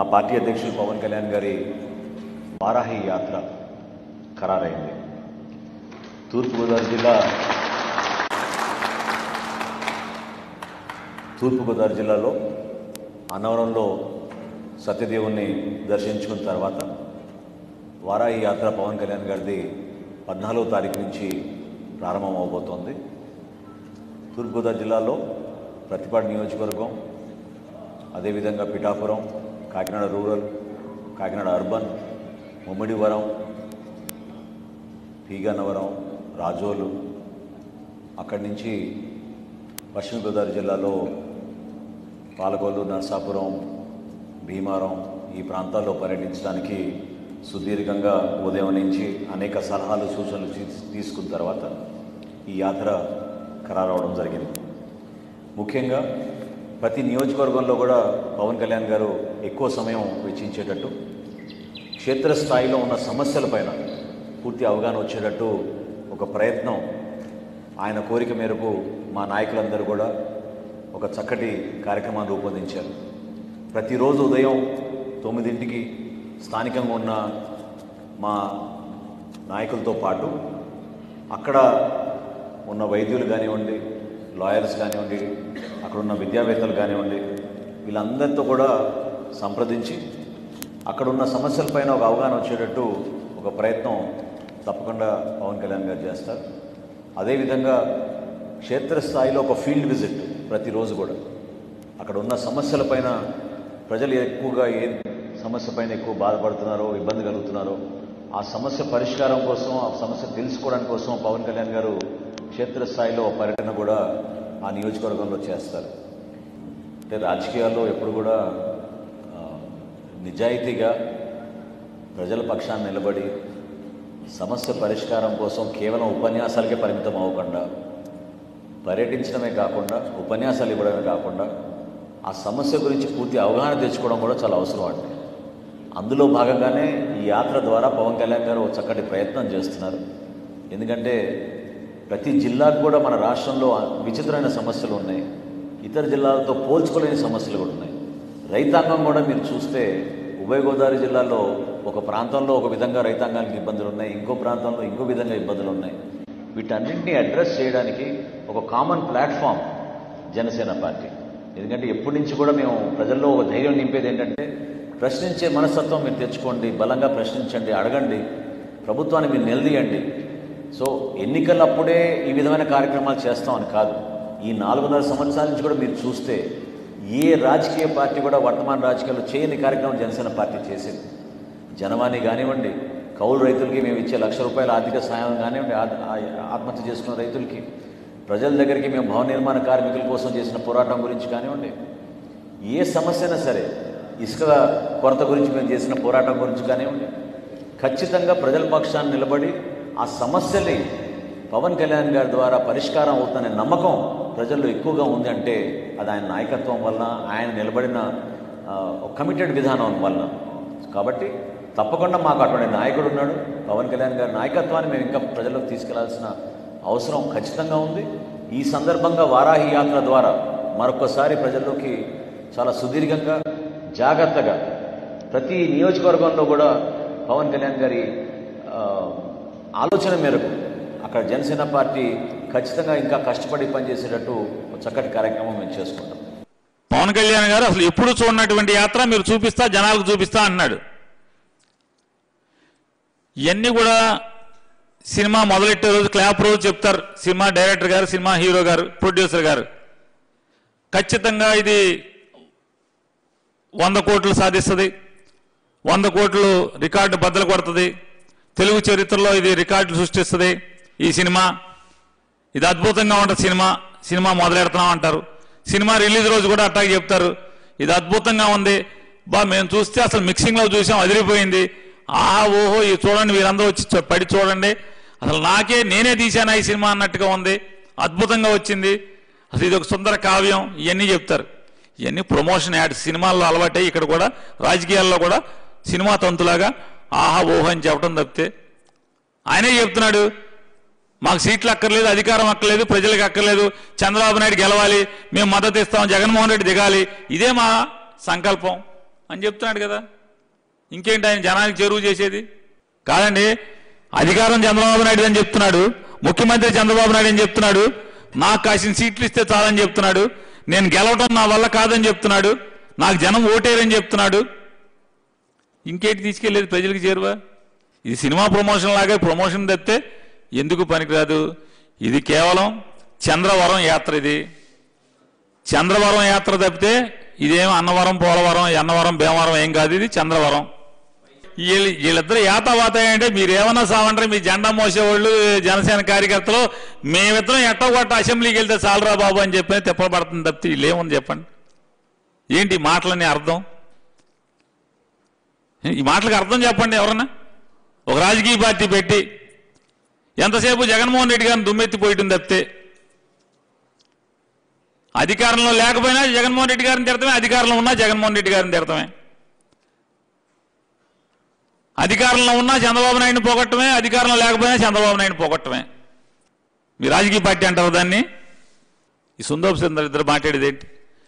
party అధ్యక్షులు పవన్ కళ్యాణ్ గారి వారాహి యాత్ర ఖరారైంది తూర్పుగోదావరి జిల్లా తూర్పుగోదావరి జిల్లాలో అన్నవరంలో సత్యదేవుణ్ణి దర్శించుకున్న తర్వాత వారాహి యాత్ర పవన్ కళ్యాణ్ గారిది పద్నాలుగో తారీఖు నుంచి ప్రారంభం అవబోతోంది తూర్పుగోదావరి జిల్లాలో ప్రతిపాడు నియోజకవర్గం అదేవిధంగా పిఠాపురం కాకినాడ రూరల్ కాకినాడ అర్బన్ ముమ్మిడివరం పీగన్నవరం రాజోలు అక్కడి నుంచి పశ్చిమ గోదావరి జిల్లాలో పాలకొల్లు నరసాపురం భీమారం ఈ ప్రాంతాల్లో పర్యటించడానికి సుదీర్ఘంగా ఉదయం నుంచి అనేక సలహాలు సూచనలు తీ- తీసుకున్న తర్వాత ఈ యాత్ర ఖరారవడం జరిగింది ముఖ్యంగా ప్రతి నియోజకవర్గంలో కూడా పవన్ కళ్యాణ్ గారు ఎక్కువ సమయం వెచ్చించేటట్టు క్షేత్రస్థాయిలో ఉన్న సమస్యలపైన పూర్తి అవగాహన వచ్చేటట్టు ఒక ప్రయత్నం ఆయన కోరిక మేరకు మా నాయకులందరూ కూడా ఒక చక్కటి కార్యక్రమాన్ని రూపొందించారు ప్రతిరోజు ఉదయం తొమ్మిదింటికి స్థానికంగా ఉన్న మా నాయకులతో పాటు అక్కడ ఉన్న వైద్యులు కానివ్వండి లాయర్స్ కానివ్వండి అక్కడ ఉన్న విద్యావేత్తలు కానివ్వండి వీళ్ళందరితో కూడా సంప్రదించి అక్కడ ఉన్న సమస్యలపైన ఒక అవగాహన వచ్చేటట్టు ఒక ప్రయత్నం తప్పకుండా పవన్ కళ్యాణ్ గారు చేస్తారు అదేవిధంగా క్షేత్రస్థాయిలో ఒక ఫీల్డ్ విజిట్ ప్రతిరోజు కూడా అక్కడ ఉన్న సమస్యలపైన ప్రజలు ఎక్కువగా ఏ సమస్య పైన ఎక్కువ బాధపడుతున్నారో ఇబ్బంది కలుగుతున్నారో ఆ సమస్య పరిష్కారం కోసం ఆ సమస్య తెలుసుకోవడానికి కోసం పవన్ కళ్యాణ్ గారు క్షేత్రస్థాయిలో పర్యటన కూడా ఆ నియోజకవర్గంలో చేస్తారు అంటే రాజకీయాల్లో ఎప్పుడు కూడా ఆ, నిజాయితీగా ప్రజల పక్షాన్ని నిలబడి సమస్య పరిష్కారం కోసం కేవలం ఉపన్యాసాలకే పరిమితం అవ్వకుండా పర్యటించడమే కాకుండా ఉపన్యాసాలు ఇవ్వడమే కాకుండా ఆ సమస్య గురించి పూర్తి అవగాహన తెచ్చుకోవడం కూడా చాలా అవసరం అండి అందులో భాగంగానే ఈ యాత్ర ద్వారా పవన్ కళ్యాణ్ గారు ఒక చక్కటి ప్రయత్నం చేస్తున్నారు ఎందుకంటే ప్రతి జిల్లాకు కూడా మన రాష్ట్రంలో విచిత్రమైన సమస్యలు ఉన్నాయి ఇతర జిల్లాలతో పోల్చుకోలేని సమస్యలు కూడా ఉన్నాయి రైతాంగం కూడా మీరు చూస్తే ఉభయ గోదావరి జిల్లాలో ఒక ప్రాంతంలో ఒక విధంగా రైతాంగానికి ఇబ్బందులు ఉన్నాయి ఇంకో ప్రాంతంలో ఇంకో విధంగా ఇబ్బందులు ఉన్నాయి వీటన్నింటినీ అడ్రస్ చేయడానికి ఒక కామన్ ప్లాట్ఫామ్ జనసేన పార్టీ ఎందుకంటే ఎప్పటి నుంచి కూడా మేము ప్రజల్లో ఒక ధైర్యం నింపేది ఏంటంటే ప్రశ్నించే మనస్తత్వం మీరు తెచ్చుకోండి బలంగా ప్రశ్నించండి అడగండి ప్రభుత్వాన్ని మీరు నిలదీయండి సో ఎన్నికలప్పుడే ఈ విధమైన కార్యక్రమాలు చేస్తామని కాదు ఈ నాలుగున్నర సంవత్సరాల నుంచి కూడా మీరు చూస్తే ఏ రాజకీయ పార్టీ కూడా వర్తమాన రాజకీయాల్లో చేయని కార్యక్రమం జనసేన పార్టీ చేసింది జనవాణి కానివ్వండి కౌలు రైతులకి మేము ఇచ్చే లక్ష రూపాయల ఆర్థిక సహాయం కానివ్వండి ఆ- ఆ- ఆత్మహత్య చేసుకున్న రైతులకి ప్రజల దగ్గరికి మేము భవన నిర్మాణ కార్మికుల కోసం చేసిన పోరాటం గురించి కానివ్వండి ఏ సమస్య అయినా సరే ఇసుక కొరత గురించి మేము చేసిన పోరాటం గురించి కానివ్వండి ఖచ్చితంగా ప్రజల పక్షాన్ని నిలబడి ఆ సమస్యని పవన్ కళ్యాణ్ గారి ద్వారా పరిష్కారం అవుతుందనే నమ్మకం ప్రజల్లో ఎక్కువగా ఉంది అంటే అది ఆయన నాయకత్వం వలన ఆయన నిలబడిన కమిటెడ్ విధానం వలన కాబట్టి తప్పకుండా మాకు అటువంటి నాయకుడు ఉన్నాడు పవన్ కళ్యాణ్ గారి నాయకత్వాన్ని మేము ఇంకా ప్రజల్లోకి తీసుకెళ్లాల్సిన అవసరం ఖచ్చితంగా ఉంది ఈ సందర్భంగా వారాహి యాత్ర ద్వారా మరొకసారి ప్రజల్లోకి చాలా సుదీర్ఘంగా జాగ్రత్తగా ప్రతి నియోజకవర్గంలో కూడా పవన్ కళ్యాణ్ గారి ఆ, ఆలోచన మేరకు అక్కడ జనసేన పార్టీ ఖచ్చితంగా ఇంకా కష్టపడి పనిచేసేటట్టు ఒక చక్కటి కార్యక్రమం మేము చేసుకుంటాం పవన్ కళ్యాణ్ గారు అసలు ఎప్పుడు చూడనటువంటి యాత్ర మీరు చూపిస్తా జనాలకు చూపిస్తా అన్నాడు ఇవన్నీ కూడా సినిమా మొదలెట్టే రోజు క్లాప్ రోజు చెప్తారు సినిమా డైరెక్టర్ గారు సినిమా హీరో గారు ప్రొడ్యూసర్ గారు ఖచ్చితంగా ఇది వంద కోట్లు సాధిస్తుంది వంద కోట్లు రికార్డు బద్దలు కొడుతుంది తెలుగు చరిత్రలో ఇది రికార్డులు సృష్టిస్తుంది ఈ సినిమా ఇది అద్భుతంగా ఉంటుంది సినిమా సినిమా మొదలెడుతున్నాం అంటారు సినిమా రిలీజ్ రోజు కూడా అట్టాగే చెప్తారు ఇది అద్భుతంగా ఉంది బా మేము చూస్తే అసలు మిక్సింగ్లో చూసాం అదిరిపోయింది ఆహా ఓహో ఇది చూడండి మీరందరూ వచ్చి చూ- పడి చూడండి అసలు నాకే నేనే తీశాను ఈ సినిమా అన్నట్టుగా ఉంది అద్భుతంగా వచ్చింది అసలు ఇది ఒక సుందర కావ్యం ఇవన్నీ చెప్తారు ఇవన్నీ ప్రమోషన్ యాడ్స్ సినిమాల్లో అలవాటే ఇక్కడ కూడా రాజకీయాల్లో కూడా సినిమా తంతులాగా ఆహా ఓహో అని చెప్పడం తప్పితే ఆయనే చెప్తున్నాడు మాకు సీట్లు అక్కర్లేదు అధికారం అక్కర్లేదు ప్రజలకు అక్కర్లేదు చంద్రబాబు నాయుడు గెలవాలి మేము మద్దతు ఇస్తాం జగన్మోహన్ రెడ్డి దిగాలి ఇదే మా సంకల్పం అని చెప్తున్నాడు కదా ఇంకేంటి ఆయన జనానికి చెరువు చేసేది కాదండి అధికారం చంద్రబాబు నాయుడు అని చెప్తున్నాడు ముఖ్యమంత్రి చంద్రబాబు నాయుడు అని చెప్తున్నాడు నాకు కాసిన సీట్లు ఇస్తే చాలని చెప్తున్నాడు నేను గెలవటం నా వల్ల కాదని చెప్తున్నాడు నాకు జనం ఓటేరని చెప్తున్నాడు ఇంకేంటి తీసుకెళ్లేది ప్రజలకు చేరువా ఇది సినిమా ప్రమోషన్ లాగే ప్రమోషన్ తప్పితే ఎందుకు పనికిరాదు ఇది కేవలం చంద్రవరం యాత్ర ఇది చంద్రవరం యాత్ర తప్పితే ఇదేం అన్నవరం పోలవరం అన్నవరం భీమవరం ఏం కాదు ఇది చంద్రవరం వీళ్ళు వీళ్ళిద్దరు యాతవాత అంటే మీరు ఏమన్నా సావంటారు మీ జెండా మోసేవాళ్ళు జనసేన కార్యకర్తలు మేమిద్దరం ఎట్టో కొట్ట అసెంబ్లీకి వెళ్తే చాలరా బాబు అని చెప్పి తిప్పబడుతుంది తప్పితే వీళ్ళు ఏముంది చెప్పండి ఏంటి ఈ మాటలని అర్థం ఈ మాటలకు అర్థం చెప్పండి ఎవరన్నా ఒక రాజకీయ పార్టీ పెట్టి ఎంతసేపు జగన్మోహన్ రెడ్డి గారిని దుమ్మెత్తిపోయటం తప్పితే అధికారంలో లేకపోయినా జగన్మోహన్ రెడ్డి గారిని తిడతామే అధికారంలో ఉన్నా జగన్మోహన్ రెడ్డి గారిని తిడతామే అధికారంలో ఉన్నా చంద్రబాబు నాయుడిని పోగొట్టమే అధికారంలో లేకపోయినా చంద్రబాబు నాయుడిని పోగొట్టమే మీ రాజకీయ పార్టీ అంటారు దాన్ని ఈ సుందోప్ సుందర్ ఇద్దరు మాట్లాడేది ఏంటి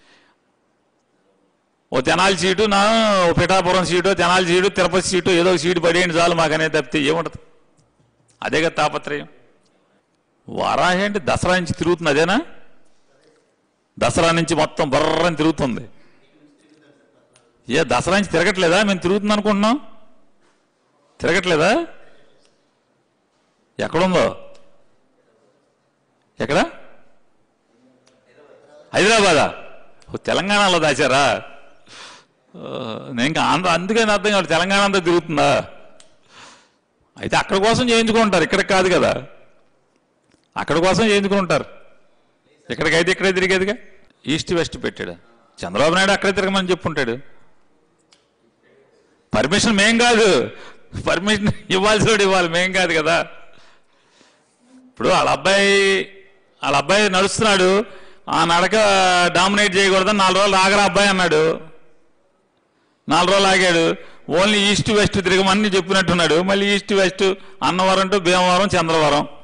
ఓ తెనాలి సీటు నా ఓ Pithapuram seat Tenali seat Tirupati seat ఏదో ఒక సీటు పడేయండి చాలు మాకు అనేది తప్పితే ఏముంటది అదే కదా తాపత్రయం వారాహి అంటే దసరా నుంచి తిరుగుతుంది అదేనా దసరా నుంచి మొత్తం బర్రని తిరుగుతుంది ఏ దసరా నుంచి తిరగట్లేదా మేము తిరుగుతుంది అనుకుంటున్నాం తిరగట్లేదా ఎక్కడుందో ఎక్కడ హైదరాబాదా ఓ, తెలంగాణలో దాచారా ఓ, నేను ఇంకా ఆంధ్ర అందుకని అర్థం కాదు తెలంగాణ అంతా తిరుగుతుందా అయితే అక్కడ కోసం చేయించుకుంటారు ఇక్కడ కాదు కదా అక్కడ కోసం చేయించుకుంటారు ఎక్కడికైతే ఇక్కడే తిరిగేదిగా ఈస్ట్ వెస్ట్ పెట్టాడు చంద్రబాబు నాయుడు అక్కడే తిరగమని చెప్పుంటాడు పర్మిషన్ మేం కాదు పర్మిషన్ ఇవ్వాల్సి వాడు ఇవ్వాలి మేం కాదు కదా ఇప్పుడు వాళ్ళ అబ్బాయి వాళ్ళ అబ్బాయి నడుస్తున్నాడు ఆ నడక డామినేట్ చేయకూడదని నాలుగు రోజులు ఆగరా అబ్బాయి అన్నాడు నాలుగు రోజులు ఆగాడు ఓన్లీ ఈస్ట్ వెస్ట్ తిరగమని చెప్పినట్టున్నాడు మళ్ళీ east west Annavaram to Bhimavaram Chandravaram